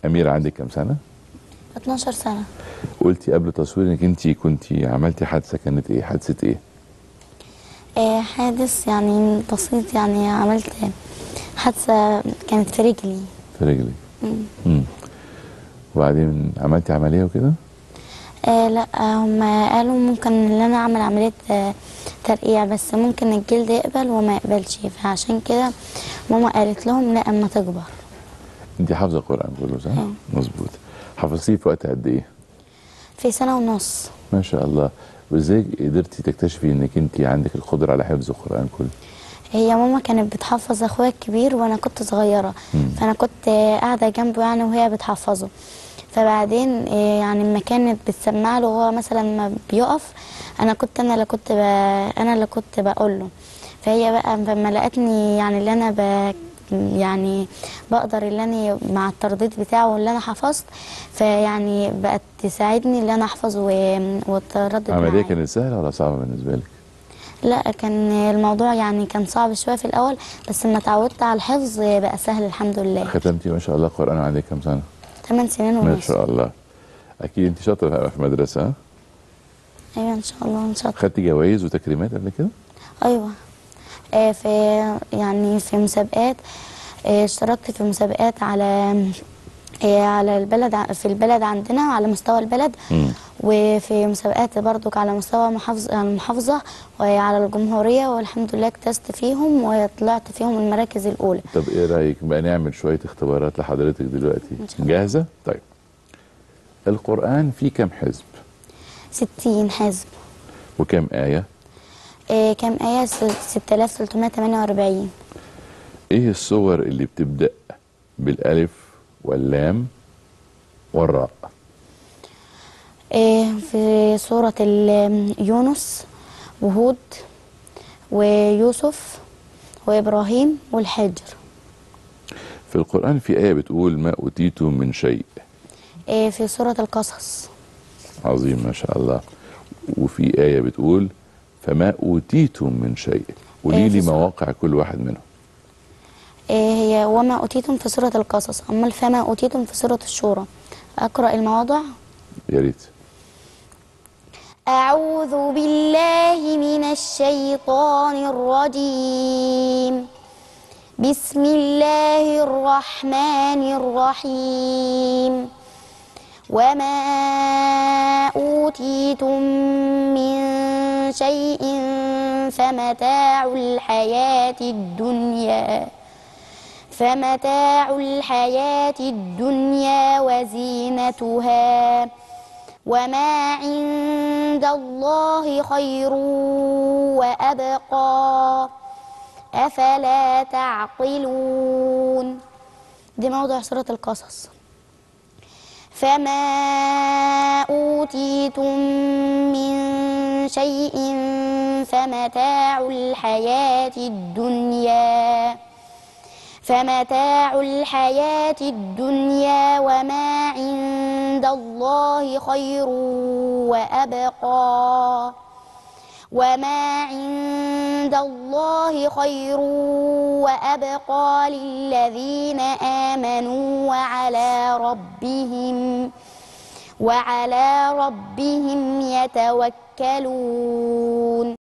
أميرة عندك كام سنة؟ 12 سنة قلتي قبل تصوير انك انت كنتي عملتي حادثة كانت ايه؟ حادثة ايه؟ آه، حادث يعني بسيط يعني عملت حادثة كانت في رجلي في رجلك مم. وبعدين عملتي عملية وكده؟ آه لا هم قالوا ممكن ان انا اعمل عملية آه ترقيع بس ممكن الجلد يقبل وما يقبلش فعشان كده ماما قالت لهم لا اما تكبر انت حافظة القرآن كله صح؟ اه. مظبوط حفظتيه في وقت قد ايه؟ في سنة ونص ما شاء الله وازاي قدرتي تكتشفي انك انت عندك القدرة على حفظ القرآن كله؟ هي ماما كانت بتحفظ اخويا الكبير وانا كنت صغيرة فانا كنت آه، قاعدة جنبه يعني وهي بتحفظه فبعدين آه، يعني لما كانت بتسمع له وهو مثلا ما بيقف انا كنت انا اللي كنت ب... انا اللي كنت بقول له فهي بقى لما لقتني يعني اللي انا ب... يعني بقدر اللي انا مع الترديد بتاعه اللي انا حفظت فيعني بقت تساعدني اللي انا احفظ و... والتردد عملية معايا. كانت سهلة ولا صعبة بالنسبة لك؟ لا كان الموضوع يعني كان صعب شويه في الاول بس لما اتعودت على الحفظ بقى سهل الحمد لله ختمتي ما شاء الله القرآن وعندك كام سنة؟ 8 سنين ما ونص شاء الله أكيد أنت شاطرة في مدرسة ها؟ ايوه ان شاء الله ان شاء الله خدتي جوائز وتكريمات قبل كده؟ ايوه آه في يعني في مسابقات آه اشتركت في مسابقات على آه على البلد ع- في البلد عندنا على مستوى البلد مم. وفي مسابقات برضك على مستوى محافظة المحافظة وعلى الجمهورية والحمد لله اجتزت فيهم وطلعت فيهم المراكز الأولى طب ايه رايك بقى نعمل شويه اختبارات لحضرتك دلوقتي إن شاء الله. جاهزه طيب القران فيه كام حزب 60 حزب وكام ايه آه كام آية س- 6348 ايه الصور اللي بتبدا بالالف واللام والراء آه في سورة ال- يونس وهود ويوسف وإبراهيم والحجر في القران في ايه بتقول ما اوتيتم من شيء آه في سورة القصص عظيم ما شاء الله وفي ايه بتقول فما اوتيتم من شيء قولي إيه لي في سورة- مواقع كل واحد منهم آه هي وما أوتيتم في سورة القصص أما فما أوتيتم في سورة الشورى أقرأ المواضع يا ريت أعوذ بالله من الشيطان الرجيم بسم الله الرحمن الرحيم وما أوتيتم من شيء فمتاع الحياة الدنيا فمتاع الحياة الدنيا وزينتها وما عند الله خير وأبقى أفلا تعقلون دي موضع سورة القصص فما أوتيتم من شيء فمتاع الحياة الدنيا فمتاع الحياة الدنيا وما عند الله خير وأبقى وما عند الله خير وأبقى للذين آمنوا وعلى ربهم وعلى ربهم يتوكلون